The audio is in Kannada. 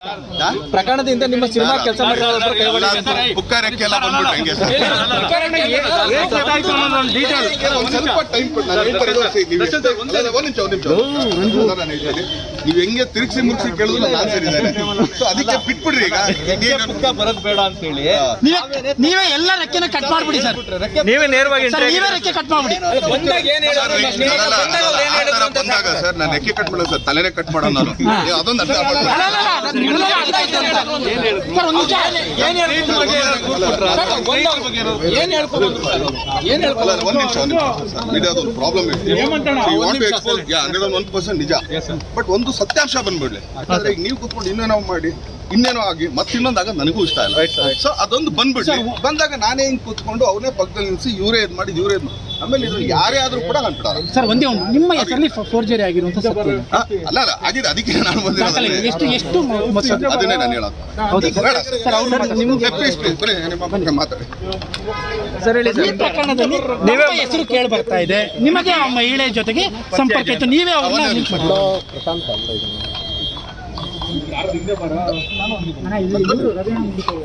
ಪ್ರಕರಣದಿಂದ ನಿಮ್ಮ ಸಿನಿಮಾ ಕೆಲಸ ಮಾಡಿರೋದ್ರ ಕೈವಾಡ ಬುಕ್ಕಾರಕ್ಕೆ ಎಲ್ಲ ಬಂದ್ಬಿಟ್ಟು ಹೆಂಗೆ ಸರ್? ಒಂದ್ ಸ್ವಲ್ಪ ಟೈಮ್ ಕೊಡಿ ನಾನು ಹೇಳ್ತಾ ಇರೋದು ಸರಿ, ನೀವು ಎಷ್ಟೇ- ಅಲ್ಲ, ಅಲ್ಲ, ಒಂದ್ ನಿಮಿಷ ಒಂದ್ ನಿಮಿಷ ಸರ್, ನಾನು ಹೇಳ್ತೀನಿ. ನೀವು ಹೆಂಗೆ ತಿರುಗಿಸಿ ಮುಗಿಸಿ ಕೇಳಿದ್ರು ನಾನು ಆನ್ಸರ್ ಇದ್ದಾರೆ ಸೊ ಅದಕ್ಕೆ ಬಿಟ್ಬಿಡ್ರಿ ಈಗ ಈಗ ಪುಕ್ಕ ಬರೋದ್ ಬೇಡ ಅಂತ ಹೇಳಿ ನೀವೇ ನೀವೇ ಎಲ್ಲ ರೆಕ್ಕೆನ ಕಟ್ ಮಾಡ್ಬಿಡಿ ಸರ್ ನೀವೇ ನೇರವಾಗಿ ಸರ್ ನೀವೇ ರೆಕ್ಕೆ ಕಟ್ ಮಾಡ್ಬಿಡಿ ಬಂದಾಗ ಏನ್ ಸರ್, ಅಲ್ಲ, ಆ ಥರ ಬಂದಾಗ ಸರ್ ನಾನು ರೆಕ್ಕೆ ಕಟ್ ಮಾಡೋದು ಸರ್ ತಲೆನೇ ಕಟ್ ಮಾಡೋದು ನಾನು ನೀವು ಅದೊಂದು ಅರ್ಥ ಮಾಡ್ಕೊಳ್ಳಿ. ಅಲ್ಲ, ಅಲ್ಲ, ಅಲ್ಲ, ಅದು ನಿಮ್ಮನ್ನೆಲ್ಲ ಅರ್ಥ ಆಯ್ತು ಅಂತ. ಸರ್ ಒಂದು ನಿಮಿಷ ಏನ್ ಹೇಳ್ಕೊಂಡು ಏನ್ ಅಲ್ಲ, ಅಲ್ಲ, ಒಂದ್ ನಿಮಿಷ ಒಂದ್ ನಿಮಿಷ ಸರ್ ಮೀಡಿಯಾದ ಒಂದು ಪ್ರಾಬ್ಲಮ್ ಇದೆ ಹಂಡ್ರೆಡ್ ಒನ್ ಪರ್ಸೆಂಟ್ ನಿಜ ಬಟ್ ಒಂದು ಸತ್ಯಾಂಶ ಬಂದ್ಬಿಡ್ಲಿ ಯಾಕಂದ್ರೆ ಈಗ ನೀವು ಕೂತ್ಕೊಂಡು ಇನ್ನೇನೋ ಮಾಡಿ ಇನ್ನೇನೋ ಆಗಿ ಮತ್ತೆ ಇನ್ನೊಂದಾಗ ನನಗೂ ಇಷ್ಟ ಇಲ್ಲ ಸೊ ಅದೊಂದು ಬಂದ್ಬಿಡ್ಲಿ ಬಂದಾಗ ನಾನೇ ಹಿಂಗ್ ಕೂತ್ಕೊಂಡು ಅವನೇ ಪಕ್ಕದಲ್ಲಿ ನಿಲ್ಸಿ ಇವರೇ ಇದ್ ಮಾಡಿ ಇವರೇ ಇದ್ ಮಾಡಿ ಆಮೇಲೆ ಇದು ಯಾರೇ ಆದ್ರೂ ಕೂಡ ಕಂಡ್ಬಿಡಾರ ಸರ್ ಒಂದೇ ಒಂದು ನಿಮ್ಮ ಹೆಸರಲ್ಲಿ ಫೋರ್ಜರಿ ಆಗಿರುವಂತ ಸತ್ಯ ಇದೆ. ಅಲ್ಲ ಅಲ್ಲ ಆಗಿದೆ ಅದಕ್ಕೆ ನಾನು ದಾಖಲೆ ಬಂದಿರೋದು ಎಷ್ಟು ಎಷ್ಟು ಮೊತ್ತ? ಅದನ್ನೇ ನಾನು ಹೇಳೋದು ಹೌದಾ ಸರ್? ಬೇಡ ಸರ್ ಅವ್ರು ನಿಮ್ಗೆ ಪ್ಲೀಸ್ ಪ್ಲೀಸ್ ಬರೀ ನಿಮ್ಮ ಬಗ್ಗೆ ಮಾತಾಡಿ ಸರ್ ಹೇಳಿ ಈ ಪ್ರಕರಣದಲ್ಲಿ ನಿಮ್ಮ ಹೆಸರು ಕೇಳಿ ಬರ್ತಾ ಇದೆ ನಿಮಗೆ ಆ ಮಹಿಳೆ ಜೊತೆಗೆ ಸಂಪರ್ಕ ಇತ್ತು ನೀವೇ ಅವ್ರನ್ನ ಲಿಂಕ್ ಮಾಡಿ